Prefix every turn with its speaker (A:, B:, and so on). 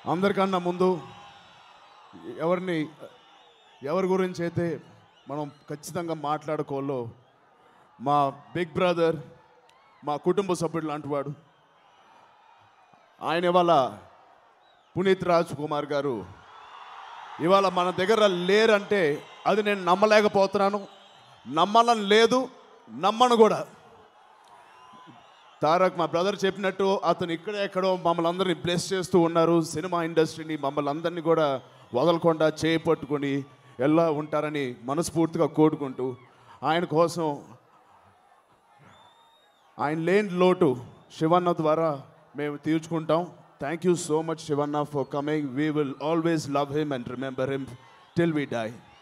A: అందరికన్నా ముందు ఎవరిని ఎవరి గురించి అయితే మనం ఖచ్చితంగా మాట్లాడుకోవాలో మా బిగ్ బ్రదర్ మా కుటుంబ సభ్యుడు లాంటి వాడు ఆయన ఇవాళ పునీత్ రాజ్ కుమార్ గారు ఇవాళ మన దగ్గర లేరంటే అది నేను నమ్మలేకపోతున్నాను నమ్మాలని లేదు నమ్మను కూడా తారక్ మా బ్రదర్ చెప్పినట్టు అతను ఇక్కడ ఎక్కడో మమ్మల్ని అందరినీ బ్లెస్ చేస్తూ ఉన్నారు సినిమా ఇండస్ట్రీని మమ్మల్ని అందరినీ కూడా వదలకుండా చేయి పట్టుకొని ఎలా ఉంటారని మనస్ఫూర్తిగా కోరుకుంటూ ఆయన కోసం ఆయన లేని లోటు శివన్న ద్వారా మేము తీర్చుకుంటాం thank you so much Shivanna for coming we will always love him and remember him till we die